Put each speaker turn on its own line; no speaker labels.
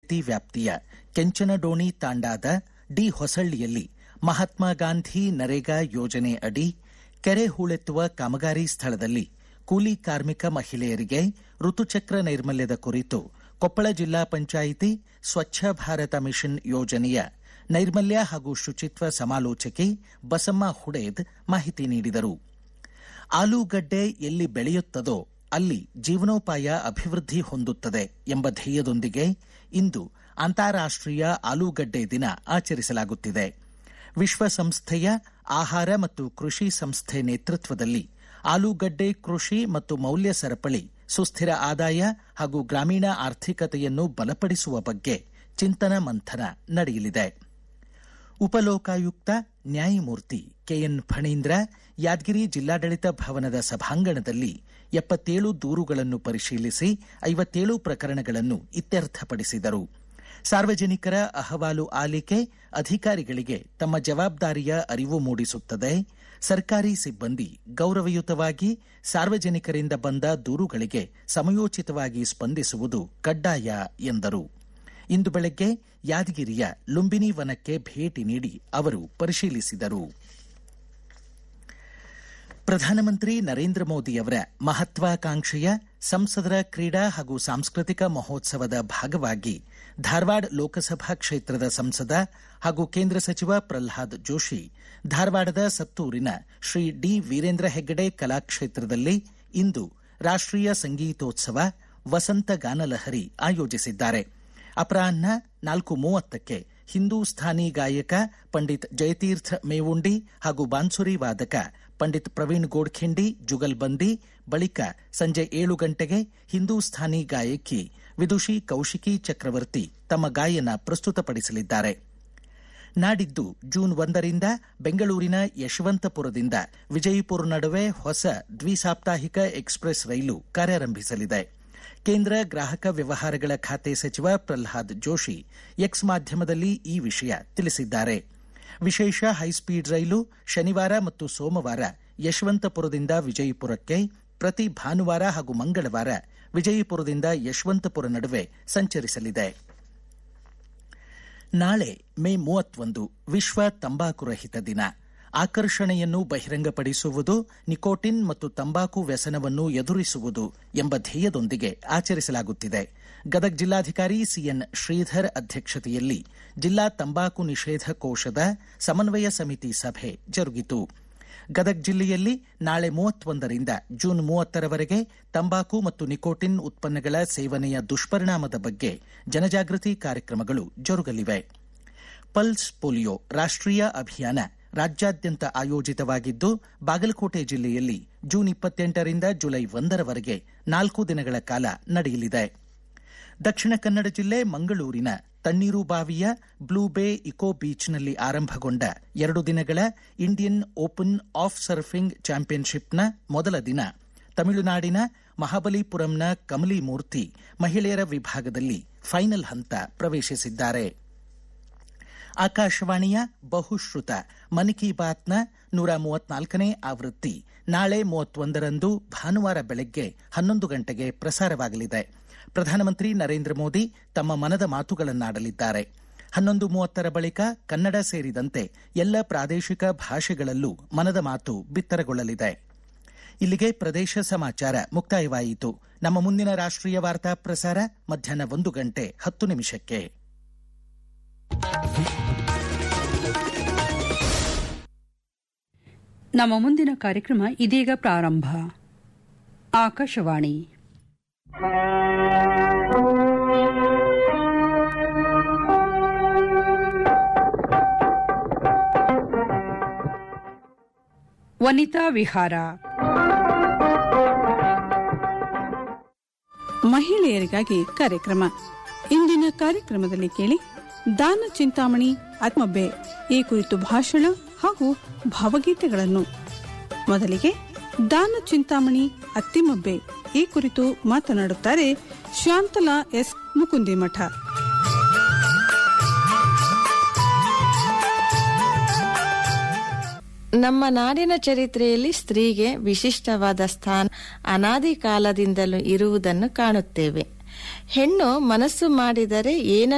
ಪಂಚಾಯಿತಿ ವ್ಯಾಪ್ತಿಯ ಕೆಂಚನಡೋಣಿ ತಾಂಡಾದ ಡಿ ಹೊಸಳ್ಳಿಯಲ್ಲಿ ಮಹಾತ್ಮ ಗಾಂಧಿ ನರೇಗಾ ಯೋಜನೆ ಅಡಿ ಕೆರೆ ಹೂಳೆತ್ತುವ ಕಾಮಗಾರಿ ಸ್ಥಳದಲ್ಲಿ ಕೂಲಿ ಕಾರ್ಮಿಕ ಮಹಿಳೆಯರಿಗೆ ಋತುಚಕ್ರ ನೈರ್ಮಲ್ಯದ ಕುರಿತು ಕೊಪ್ಪಳ ಜಿಲ್ಲಾ ಪಂಚಾಯಿತಿ ಸ್ವಚ್ಛ ಭಾರತ ಮಿಷನ್ ಯೋಜನೆಯ ನೈರ್ಮಲ್ಯ ಹಾಗೂ ಶುಚಿತ್ವ ಸಮಾಲೋಚಕಿ ಬಸಮ್ಮ ಹುಡೇದ್ ಮಾಹಿತಿ ನೀಡಿದರು ಆಲೂಗಡ್ಡೆ ಎಲ್ಲಿ ಬೆಳೆಯುತ್ತದೋ ಅಲ್ಲಿ ಜೀವನೋಪಾಯ ಅಭಿವೃದ್ಧಿ ಹೊಂದುತ್ತದೆ ಎಂಬ ಧ್ಯೇಯದೊಂದಿಗೆ ಇಂದು ಅಂತಾರಾಷ್ಟೀಯ ಆಲೂಗಡ್ಡೆ ದಿನ ಆಚರಿಸಲಾಗುತ್ತಿದೆ ವಿಶ್ವಸಂಸ್ಥೆಯ ಆಹಾರ ಮತ್ತು ಕೃಷಿ ಸಂಸ್ಥೆ ನೇತೃತ್ವದಲ್ಲಿ ಆಲೂಗಡ್ಡೆ ಕೃಷಿ ಮತ್ತು ಮೌಲ್ಯ ಸರಪಳಿ ಸುಸ್ಥಿರ ಆದಾಯ ಹಾಗೂ ಗ್ರಾಮೀಣ ಆರ್ಥಿಕತೆಯನ್ನು ಬಲಪಡಿಸುವ ಬಗ್ಗೆ ಚಿಂತನ ಮಂಥನ ನಡೆಯಲಿದೆ ಉಪಲೋಕಾಯುಕ್ತ ನ್ಯಾಯಮೂರ್ತಿ ಕೆಎನ್ ಫಣೀಂದ್ರ ಯಾದಗಿರಿ ಜಿಲ್ಲಾಡಳಿತ ಭವನದ ಸಭಾಂಗಣದಲ್ಲಿ ಎಪ್ಪತ್ತೇಳು ದೂರುಗಳನ್ನು ಪರಿಶೀಲಿಸಿ ಐವತ್ತೇಳು ಪ್ರಕರಣಗಳನ್ನು ಇತ್ಯರ್ಥಪಡಿಸಿದರು ಸಾರ್ವಜನಿಕರ ಅಹವಾಲು ಆಲಿಕೆ ಅಧಿಕಾರಿಗಳಿಗೆ ತಮ್ಮ ಜವಾಬ್ದಾರಿಯ ಅರಿವು ಮೂಡಿಸುತ್ತದೆ ಸರ್ಕಾರಿ ಸಿಬ್ಬಂದಿ ಗೌರವಯುತವಾಗಿ ಸಾರ್ವಜನಿಕರಿಂದ ಬಂದ ದೂರುಗಳಿಗೆ ಸಮಯೋಚಿತವಾಗಿ ಸ್ಪಂದಿಸುವುದು ಕಡ್ಡಾಯ ಎಂದರು ಇಂದು ಬೆಳಗ್ಗೆ ಯಾದಗಿರಿಯ ಲುಂಬಿನಿ ವನಕ್ಕೆ ಭೇಟಿ ನೀಡಿ ಅವರು ಪರಿಶೀಲಿಸಿದರು ಪ್ರಧಾನಮಂತ್ರಿ ನರೇಂದ್ರ ಮೋದಿಯವರ ಮಹತ್ವಾಕಾಂಕ್ಷೆಯ ಸಂಸದರ ಕ್ರೀಡಾ ಹಾಗೂ ಸಾಂಸ್ಕೃತಿಕ ಮಹೋತ್ಸವದ ಭಾಗವಾಗಿ ಧಾರವಾಡ ಲೋಕಸಭಾ ಕ್ಷೇತ್ರದ ಸಂಸದ ಹಾಗೂ ಕೇಂದ್ರ ಸಚಿವ ಪ್ರಲ್ಹಾದ್ ಜೋಶಿ ಧಾರವಾಡದ ಸತ್ತೂರಿನ ಶ್ರೀ ಡಿ ವೀರೇಂದ್ರ ಹೆಗ್ಗಡೆ ಕಲಾಕ್ಷೇತ್ರದಲ್ಲಿ ಇಂದು ರಾಷ್ಟೀಯ ಸಂಗೀತೋತ್ಸವ ವಸಂತ ಗಾನಲಹರಿ ಆಯೋಜಿಸಿದ್ದಾರೆ ಅಪರಾಹ್ನ ನಾಲ್ಕು ಮೂವತ್ತಕ್ಕೆ ಹಿಂದೂಸ್ಥಾನಿ ಗಾಯಕ ಪಂಡಿತ್ ಜಯತೀರ್ಥ ಮೇವುಂಡಿ ಹಾಗೂ ಬಾನ್ಸುರಿ ವಾದಕ ಪಂಡಿತ್ ಪ್ರವೀಣ್ ಗೋಡ್ಖಿಂಡಿ ಜುಗಲ್ಬಂದಿ ಬಳಿಕ ಸಂಜೆ ಏಳು ಗಂಟೆಗೆ ಹಿಂದೂಸ್ಥಾನಿ ಗಾಯಕಿ ವಿದುಷಿ ಕೌಶಿಕಿ ಚಕ್ರವರ್ತಿ ತಮ್ಮ ಗಾಯನ ಪ್ರಸ್ತುತಪಡಿಸಲಿದ್ದಾರೆ ನಾಡಿದ್ದು ಜೂನ್ ಒಂದರಿಂದ ಬೆಂಗಳೂರಿನ ಯಶವಂತಪುರದಿಂದ ವಿಜಯಪುರ ನಡುವೆ ಹೊಸ ದ್ವಿಸಾಪ್ತಾಹಿಕ ಎಕ್ಸ್ಪ್ರೆಸ್ ರೈಲು ಕಾರ್ಯಾರಂಭಿಸಲಿದೆ ಕೇಂದ್ರ ಗ್ರಾಹಕ ವ್ಯವಹಾರಗಳ ಖಾತೆ ಸಚಿವ ಪ್ರಲ್ಹಾದ್ ಜೋಶಿ ಎಕ್ಸ್ ಮಾಧ್ಯಮದಲ್ಲಿ ಈ ವಿಷಯ ತಿಳಿಸಿದ್ದಾರೆ ವಿಶೇಷ ಹೈಸ್ಪೀಡ್ ರೈಲು ಶನಿವಾರ ಮತ್ತು ಸೋಮವಾರ ಯಶವಂತಪುರದಿಂದ ವಿಜಯಪುರಕ್ಕೆ ಪ್ರತಿ ಭಾನುವಾರ ಹಾಗೂ ಮಂಗಳವಾರ ವಿಜಯಪುರದಿಂದ ಯಶವಂತಪುರ ನಡುವೆ ಸಂಚರಿಸಲಿದೆ ನಾಳೆ ಮೇ ಮೂವತ್ತೊಂದು ವಿಶ್ವ ತಂಬಾಕು ರಹಿತ ದಿನ ಆಕರ್ಷಣೆಯನ್ನು ಬಹಿರಂಗಪಡಿಸುವುದು ನಿಕೋಟಿನ್ ಮತ್ತು ತಂಬಾಕು ವ್ಯಸನವನ್ನು ಎದುರಿಸುವುದು ಎಂಬ ಧ್ಯೇಯದೊಂದಿಗೆ ಆಚರಿಸಲಾಗುತ್ತಿದೆ ಗದಗ ಜಿಲ್ಲಾಧಿಕಾರಿ ಸಿಎನ್ ಶ್ರೀಧರ್ ಅಧ್ಯಕ್ಷತೆಯಲ್ಲಿ ಜಿಲ್ಲಾ ತಂಬಾಕು ನಿಷೇಧ ಕೋಶದ ಸಮನ್ವಯ ಸಮಿತಿ ಸಭೆ ಜರುಗಿತು ಗದಗ ಜಿಲ್ಲೆಯಲ್ಲಿ ನಾಳೆ ಮೂವತ್ತೊಂದರಿಂದ ಜೂನ್ ಮೂವತ್ತರವರೆಗೆ ತಂಬಾಕು ಮತ್ತು ನಿಕೋಟಿನ್ ಉತ್ಪನ್ನಗಳ ಸೇವನೆಯ ದುಷ್ಪರಿಣಾಮದ ಬಗ್ಗೆ ಜನಜಾಗೃತಿ ಕಾರ್ಯಕ್ರಮಗಳು ಜರುಗಲಿವೆ ಪಲ್ಸ್ ಪೋಲಿಯೋ ರಾಷ್ಟೀಯ ಅಭಿಯಾನ ರಾಜ್ಯಾದ್ಯಂತ ಆಯೋಜಿತವಾಗಿದ್ದು ಬಾಗಲಕೋಟೆ ಜಿಲ್ಲೆಯಲ್ಲಿ ಜೂನ್ ಇಪ್ಪತ್ತೆಂಟರಿಂದ ಜುಲೈ ಒಂದರವರೆಗೆ ನಾಲ್ಕು ದಿನಗಳ ಕಾಲ ನಡೆಯಲಿದೆ ದಕ್ಷಿಣ ಕನ್ನಡ ಜಿಲ್ಲೆ ಮಂಗಳೂರಿನ ತಣ್ಣೀರುಬಾವಿಯ ಬ್ಲೂ ಬೇ ಇಕೋ ಬೀಚ್ನಲ್ಲಿ ಆರಂಭಗೊಂಡ ಎರಡು ದಿನಗಳ ಇಂಡಿಯನ್ ಓಪನ್ ಆಫ್ ಸರ್ಫಿಂಗ್ ಚಾಂಪಿಯನ್ಶಿಪ್ನ ಮೊದಲ ದಿನ ತಮಿಳುನಾಡಿನ ಮಹಾಬಲಿಪುರಂನ ಕಮಲಿ ಮೂರ್ತಿ ಮಹಿಳೆಯರ ವಿಭಾಗದಲ್ಲಿ ಫೈನಲ್ ಹಂತ ಪ್ರವೇಶಿಸಿದ್ದಾರೆ ಆಕಾಶವಾಣಿಯ ಬಹುಶ್ರುತ ಮನ್ ಕಿ ಬಾತ್ನ ನೂರ ಮೂವತ್ನಾಲ್ಕನೇ ಆವೃತ್ತಿ ನಾಳೆ ಮೂವತ್ತೊಂದರಂದು ಭಾನುವಾರ ಬೆಳಗ್ಗೆ ಹನ್ನೊಂದು ಗಂಟೆಗೆ ಪ್ರಸಾರವಾಗಲಿದೆ ಪ್ರಧಾನಮಂತ್ರಿ ನರೇಂದ್ರ ಮೋದಿ ತಮ್ಮ ಮನದ ಮಾತುಗಳನ್ನಾಡಲಿದ್ದಾರೆ ಹನ್ನೊಂದು ಮೂವತ್ತರ ಬಳಿಕ ಕನ್ನಡ ಸೇರಿದಂತೆ ಎಲ್ಲ ಪ್ರಾದೇಶಿಕ ಭಾಷೆಗಳಲ್ಲೂ ಮನದ ಮಾತು ಬಿತ್ತರಗೊಳ್ಳಲಿದೆ ಇಲ್ಲಿಗೆ ಪ್ರದೇಶ ಸಮಾಚಾರ ಮುಕ್ತಾಯವಾಯಿತು ನಮ್ಮ ಮುಂದಿನ ರಾಷ್ಟ್ರೀಯ ವಾರ್ತಾ ಪ್ರಸಾರ ಮಧ್ಯಾಹ್ನ ಒಂದು ಗಂಟೆ ಹತ್ತು ನಿಮಿಷಕ್ಕೆ
ನಮ್ಮ ಮುಂದಿನ ಕಾರ್ಯಕ್ರಮ ಇದೀಗ ಪ್ರಾರಂಭ ಆಕಾಶವಾಣಿ ವನಿತಾ ವಿಹಾರ
ಮಹಿಳೆಯರಿಗಾಗಿ ಕಾರ್ಯಕ್ರಮ ಇಂದಿನ ಕಾರ್ಯಕ್ರಮದಲ್ಲಿ ಕೇಳಿ ದಾನ ಚಿಂತಾಮಣಿ ಆತ್ಮಬ್ಬೆ ಈ ಕುರಿತು ಭಾಷಣ ಹಾಗೂ ಭಾವಗೀತೆಗಳನ್ನು ಮೊದಲಿಗೆ ದಾನ ಚಿಂತಾಮಣಿ ಅತ್ತಿಮಬ್ಬೆ ಈ ಕುರಿತು ಮಾತನಾಡುತ್ತಾರೆ ಶಾಂತಲಾ ಎಸ್ ಮುಕುಂದಿಮಠ
ನಮ್ಮ ನಾಡಿನ ಚರಿತ್ರೆಯಲ್ಲಿ ಸ್ತ್ರೀಗೆ ವಿಶಿಷ್ಟವಾದ ಸ್ಥಾನ ಅನಾದಿ ಕಾಲದಿಂದಲೂ ಇರುವುದನ್ನು ಕಾಣುತ್ತೇವೆ ಹೆಣ್ಣು ಮನಸ್ಸು ಮಾಡಿದರೆ ಏನ